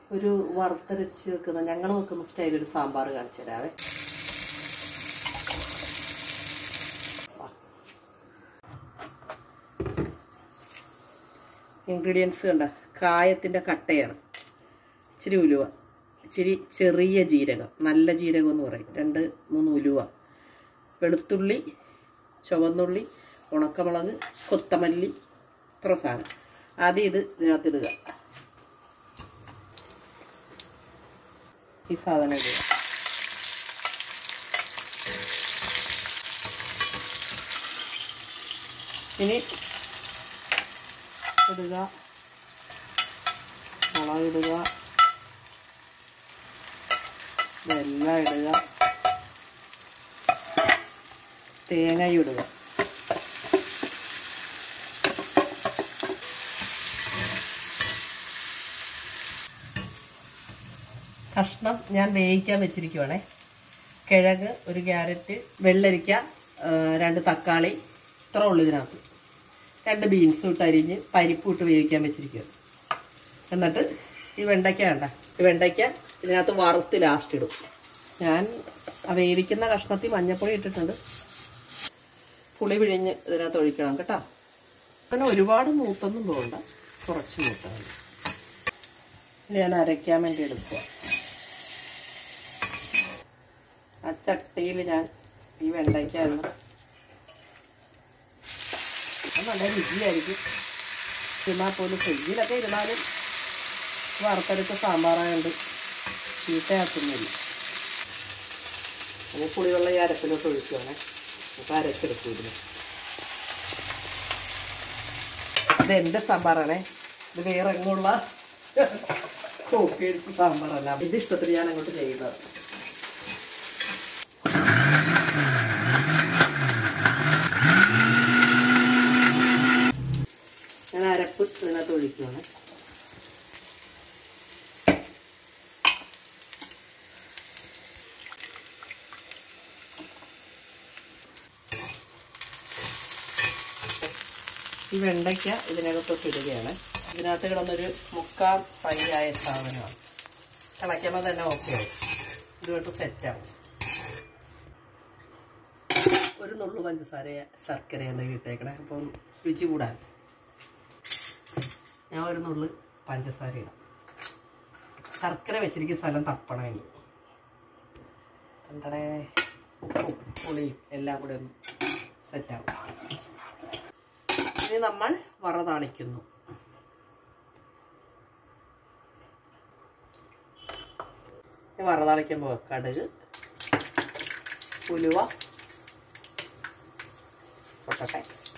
ഒരു വറുത്തരച്ച് വെക്കുന്ന ഞങ്ങൾ വെക്കുന്ന സ്റ്റൈൽ ഒരു സാമ്പാർ കാണിച്ചു തരാവേ ഇൻഗ്രീഡിയൻസ് കണ്ട കായത്തിൻ്റെ കട്ടയാണ് ഇച്ചിരി ഉലുവ ഇച്ചിരി ചെറിയ ജീരകം നല്ല ജീരകം എന്ന് പറയും രണ്ട് മൂന്ന് ഉലുവ വെളുത്തുള്ളി ചുവന്നുള്ളി ഉണക്കമുളക് കൊത്തമല്ലി ഇത്ര സാധനം ആദ്യം ഇത് ഇതിനകത്തിടുക ഈ സാധനം ഇടുക ഇനി ഇടുക മുളകിടുക ഇതെല്ലാം ഇടുക തേങ്ങയും ഇടുക കഷ്ണം ഞാൻ വേവിക്കാൻ വെച്ചിരിക്കുവാണേ കിഴങ്ങ് ഒരു ക്യാരറ്റ് വെള്ളരിക്ക ആ, രണ്ട് തക്കാളി ഇത്ര ഉള്ളു ഇതിനകത്ത് രണ്ട് ബീൻസും ഇട്ട് അരിഞ്ഞ് പരിപ്പ് ഇട്ട് വേവിക്കാൻ വെച്ചിരിക്കുക എന്നിട്ട് ഈ വെണ്ടയ്ക്ക വേണ്ട ഈ വെണ്ടയ്ക്ക ഇതിനകത്ത് വറുത്ത് ലാസ്റ്റ് ഇടും ഞാൻ ആ വേവിക്കുന്ന കഷ്ണത്തിൽ മഞ്ഞപ്പൊടി ഇട്ടിട്ടുണ്ട് പുളി പിഴിഞ്ഞ് ഇതിനകത്ത് ഒഴിക്കണം കേട്ടോ അങ്ങനെ ഒരുപാട് മൂത്തൊന്നും പോകണ്ട കുറച്ച് മൂത്താൽ മതി ഇനി ഞാൻ അരയ്ക്കാൻ വേണ്ടി എടുക്കുക ആ ചട്ടിയിൽ ഞാൻ ഈ വെണ്ടയ്ക്ക എണ്ണ അത് നല്ല രുചിയായിരിക്കും ഇരുന്നാൽ പോലും ഫ്രിഡ്ജിലൊക്കെ ഇരുന്നാലും വറുത്തരച്ച സാമ്പാറായതുകൊണ്ട് ചീത്തയാക്കുന്നില്ല അങ്ങനെ പുളിവെള്ളം ഈ അരപ്പിലോട്ട് ഒഴിക്കുവാണേ അപ്പോൾ അരച്ചെടുക്കും ഇതിന് ഇത് എൻ്റെ സാമ്പാറാണേ ഇത് വേറെ എങ്ങുള്ള കോപ്പി അടിച്ച സാമ്പാറല്ല ഇത് ഇഷ്ടത്തിന് ഞാൻ അങ്ങോട്ട് ചെയ്യുന്നത് ഞാൻ അരപ്പ് ഇതിനകത്ത് ഒഴിക്കുവാണ് ഈ വെണ്ടയ്ക്ക ഇതിനകത്തൊക്കെ ഇടുകയാണ് ഇതിനകത്ത് കിടന്നൊരു മുക്കാൽ ഫ്രൈ ആയ സാധനമാണ് തിളയ്ക്കുമ്പോൾ തന്നെ ഓക്കെ ആവും ഇതുകൊണ്ട് സെറ്റാവും ഒരു നുള്ളു പഞ്ചസാര ശർക്കര എന്തെങ്കിലും ഇട്ടേക്കണേ അപ്പം രുചി കൂടാൻ ഞാൻ ഒരു നുള്ളു പഞ്ചസാര ഇടാം ശർക്കര വെച്ചിരിക്കുന്ന സ്ഥലം തപ്പണം ഇനി കണ്ടടേ ഉപ്പും പുളിയും എല്ലാം കൂടെ ഒന്ന് സെറ്റാവും ഇനി നമ്മൾ വറതാളിക്കുന്നു ഇനി വറതാളിക്കുമ്പോൾ കടുക് ഉലുവ പൊട്ടട്ടെ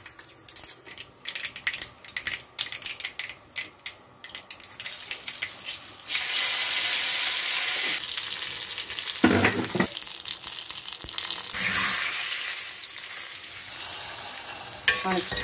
കാണിച്ചു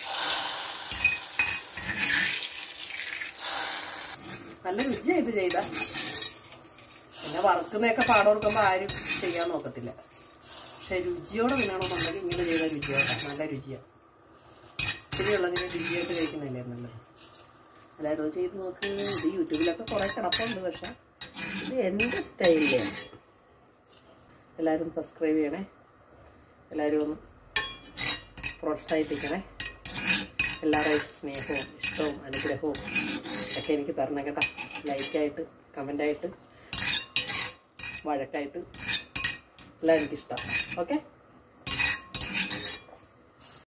നല്ല രുചിയായിട്ട് ചെയ്ത പിന്നെ വറുക്കുന്നതൊക്കെ പാടോർക്കുമ്പോൾ ആരും ചെയ്യാൻ നോക്കത്തില്ല പക്ഷെ രുചിയോടെ തിന്നണമെന്നുണ്ടെങ്കിൽ ഇങ്ങനെ ചെയ്ത രുചിയോടെ നല്ല രുചിയാണ് ശരിയുള്ളതിന് രുചിയായിട്ട് കഴിക്കുന്നില്ലേ നല്ലത് എല്ലാവരും അത് ചെയ്ത് നോക്ക് ഇത് യൂട്യൂബിലൊക്കെ കുറേ കിടപ്പുണ്ട് പക്ഷെ ഇത് എൻ്റെ സ്റ്റൈലിലാണ് എല്ലാവരും സബ്സ്ക്രൈബ് ചെയ്യണേ എല്ലാവരും ഒന്ന് പ്രോത്സാഹിപ്പിക്കണേ എല്ലാവരുടെയും സ്നേഹവും ഇഷ്ടവും അനുഗ്രഹവും ഒക്കെ എനിക്ക് തരണം കേട്ടോ ലൈക്കായിട്ട് കമൻ്റായിട്ട് വഴക്കായിട്ട് എല്ലാം എനിക്കിഷ്ടം ഓക്കെ